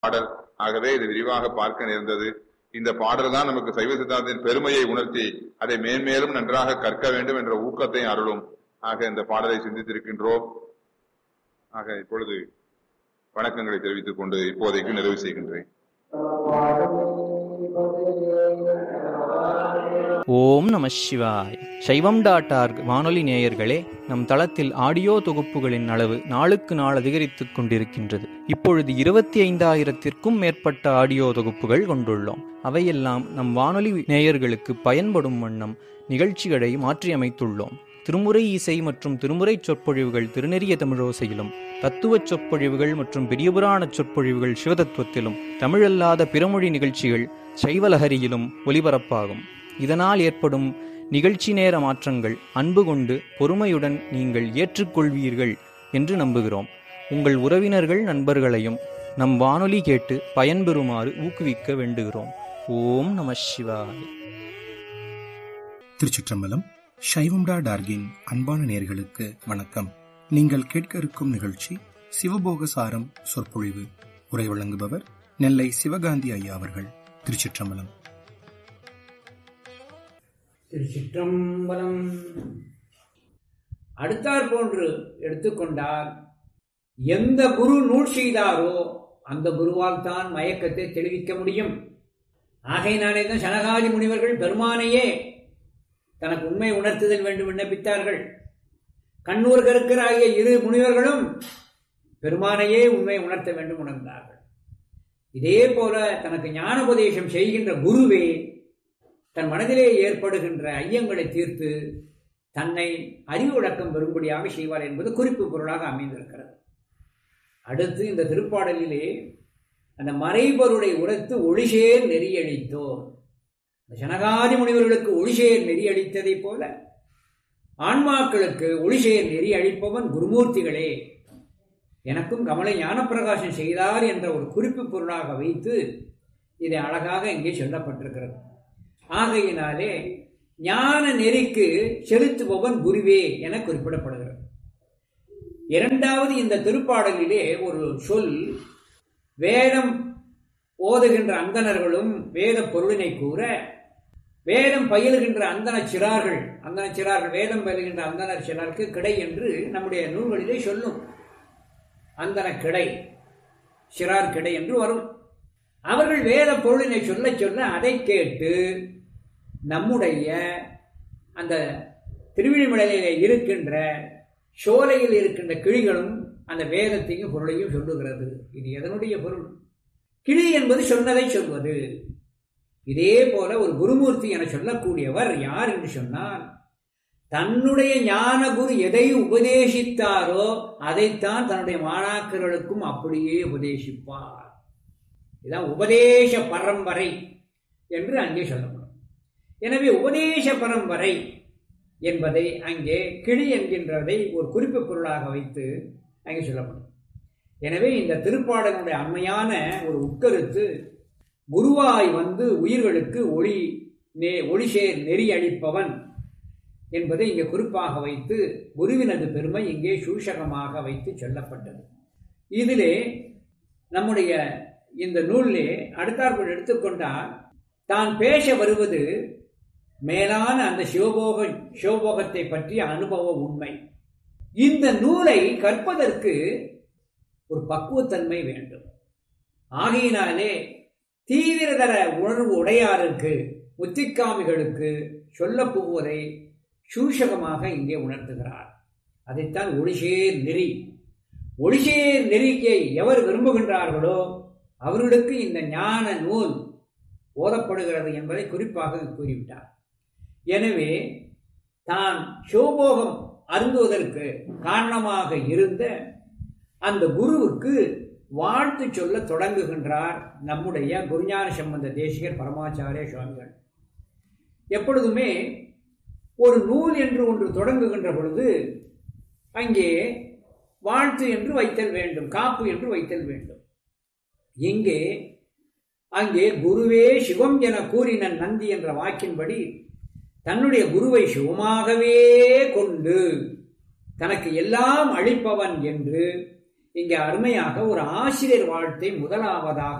பாடல் ஆகவே இது விரிவாக பார்க்க நேர்ந்தது இந்த பாடல் தான் நமக்கு சைவ சித்தாந்தத்தின் பெருமையை உணர்த்தி அதை மேன்மேலும் நன்றாக கற்க வேண்டும் என்ற ஊக்கத்தை அருளும் ஆக இந்த பாடலை சிந்தித்திருக்கின்றோம் ஆக இப்பொழுது வணக்கங்களை தெரிவித்துக் கொண்டு இப்போதைக்கு நிறைவு செய்கின்றேன் ஓம் நம சிவாய் சைவம் டாட் ஆர்க் வானொலி நேயர்களே நம் தளத்தில் ஆடியோ தொகுப்புகளின் அளவு நாளுக்கு நாள் அதிகரித்துக் கொண்டிருக்கின்றது இப்பொழுது இருபத்தி ஐந்தாயிரத்திற்கும் மேற்பட்ட ஆடியோ தொகுப்புகள் கொண்டுள்ளோம் அவையெல்லாம் நம் வானொலி நேயர்களுக்கு பயன்படும் வண்ணம் நிகழ்ச்சிகளை மாற்றியமைத்துள்ளோம் திருமுறை இசை மற்றும் திருமுறை சொற்பொழிவுகள் திருநெறிய தமிழோசையிலும் தத்துவச் சொற்பொழிவுகள் மற்றும் பெரியபுராண சொற்பொழிவுகள் சிவதத்துவத்திலும் தமிழல்லாத பிறமொழி நிகழ்ச்சிகள் சைவலஹரியிலும் ஒலிபரப்பாகும் இதனால் ஏற்படும் நிகழ்ச்சி நேர மாற்றங்கள் அன்பு கொண்டு பொறுமையுடன் நீங்கள் ஏற்றுக்கொள்வீர்கள் என்று நம்புகிறோம் உங்கள் உறவினர்கள் நண்பர்களையும் நம் வானொலி கேட்டு பயன்பெறுமாறு ஊக்குவிக்க வேண்டுகிறோம் ஓம் நம சிவாய் திருச்சிற்றம்பலம் சைவம்டா டார்கின் அன்பான நேர்களுக்கு வணக்கம் நீங்கள் கேட்க இருக்கும் நிகழ்ச்சி சிவபோக சாரம் சொற்பொழிவு உரை வழங்குபவர் நெல்லை சிவகாந்தி ஐயா அவர்கள் திருச்சிற்றம்பலம் திருச்சிற்றம்பலம் அடுத்தாற் போன்று எடுத்துக்கொண்டால் எந்த குரு நூல் செய்தாரோ அந்த குருவால் தான் மயக்கத்தை தெளிவிக்க முடியும் ஆகையினாலே தான் சனகாதி முனிவர்கள் பெருமானையே தனக்கு உண்மை உணர்த்துதல் வேண்டும் விண்ணப்பித்தார்கள் கண்ணூர் கருக்கராகிய இரு முனிவர்களும் பெருமானையே உண்மை உணர்த்த வேண்டும் உணர்ந்தார்கள் இதே போல தனக்கு ஞானோபதேசம் செய்கின்ற குருவே தன் மனதிலே ஏற்படுகின்ற ஐயங்களை தீர்த்து தன்னை அறிவு விளக்கம் பெறும்படியாக செய்வார் என்பது குறிப்பு பொருளாக அமைந்திருக்கிறது அடுத்து இந்த திருப்பாடலிலே அந்த மறைபொருளை உரைத்து ஒளிசேர் நெறியளித்தோர் சனகாதி முனிவர்களுக்கு ஒளிசேர் நெறி அளித்ததைப் போல ஆன்மாக்களுக்கு ஒளிசேர் நெறி அளிப்பவன் குருமூர்த்திகளே எனக்கும் கமலை ஞானப்பிரகாசம் செய்தார் என்ற ஒரு குறிப்பு பொருளாக வைத்து இதை அழகாக இங்கே சொல்லப்பட்டிருக்கிறது ஆகையினாலே ஞான நெறிக்கு செலுத்துபவன் குருவே என குறிப்பிடப்படுகிறது இரண்டாவது இந்த திருப்பாடலிலே ஒரு சொல் வேதம் ஓதுகின்ற அந்தணர்களும் வேத பொருளினை கூற வேதம் பயிலுகின்ற அந்தன சிறார்கள் அந்தன சிறார்கள் வேதம் பயிலுகின்ற அந்தனர் சிறாருக்கு கிடை என்று நம்முடைய நூல்களிலே சொல்லும் அந்தன கிடை சிறார் கிடை என்று வரும் அவர்கள் வேத பொருளினை சொல்ல சொல்ல அதை கேட்டு நம்முடைய அந்த திருவிழிமலையிலே இருக்கின்ற சோலையில் இருக்கின்ற கிளிகளும் அந்த வேதத்தையும் பொருளையும் சொல்லுகிறது இது எதனுடைய பொருள் கிளி என்பது சொன்னதை சொல்வது இதே போல ஒரு குருமூர்த்தி என சொல்லக்கூடியவர் யார் என்று சொன்னால் தன்னுடைய ஞான குரு எதை உபதேசித்தாரோ அதைத்தான் தன்னுடைய மாணாக்கர்களுக்கும் அப்படியே உபதேசிப்பார் இதான் உபதேச பரம்பரை என்று அங்கே சொல்லப்படும் எனவே உபதேச பரம்பரை என்பதை அங்கே கிளி என்கின்றதை ஒரு குறிப்பு பொருளாக வைத்து அங்கே சொல்லப்படும் எனவே இந்த திருப்பாடலுடைய அண்மையான ஒரு உட்கருத்து குருவாய் வந்து உயிர்களுக்கு ஒளி நே ஒளிசேர் நெறி அளிப்பவன் என்பதை இங்கே குறிப்பாக வைத்து குருவினது பெருமை இங்கே சூஷகமாக வைத்து சொல்லப்பட்டது இதிலே நம்முடைய இந்த நூலிலே அடுத்தாற்போல் எடுத்துக்கொண்டால் தான் பேச வருவது மேலான அந்த சிவபோக சிவபோகத்தை பற்றிய அனுபவ உண்மை இந்த நூலை கற்பதற்கு ஒரு பக்குவத்தன்மை வேண்டும் ஆகையினாலே தீவிரதர உணர்வு உடையாருக்கு முத்திக்காமிகளுக்கு சொல்ல போவதை சூஷகமாக இங்கே உணர்த்துகிறார் அதைத்தான் ஒளிசேர் நெறி ஒளிசேர் நெறிக்கை எவர் விரும்புகின்றார்களோ அவர்களுக்கு இந்த ஞான நூல் ஓதப்படுகிறது என்பதை குறிப்பாக கூறிவிட்டார் எனவே தான் சிவபோகம் அருந்துவதற்கு காரணமாக இருந்த அந்த குருவுக்கு வாழ்த்து சொல்ல தொடங்குகின்றார் நம்முடைய குருஞான சம்பந்த தேசிகர் பரமாச்சாரிய சுவாமிகள் எப்பொழுதுமே ஒரு நூல் என்று ஒன்று தொடங்குகின்ற பொழுது அங்கே வாழ்த்து என்று வைத்தல் வேண்டும் காப்பு என்று வைத்தல் வேண்டும் இங்கே அங்கே குருவே சிவம் என கூறின நந்தி என்ற வாக்கின்படி தன்னுடைய குருவை சிவமாகவே கொண்டு தனக்கு எல்லாம் அளிப்பவன் என்று இங்கே அருமையாக ஒரு ஆசிரியர் வாழ்த்தை முதலாவதாக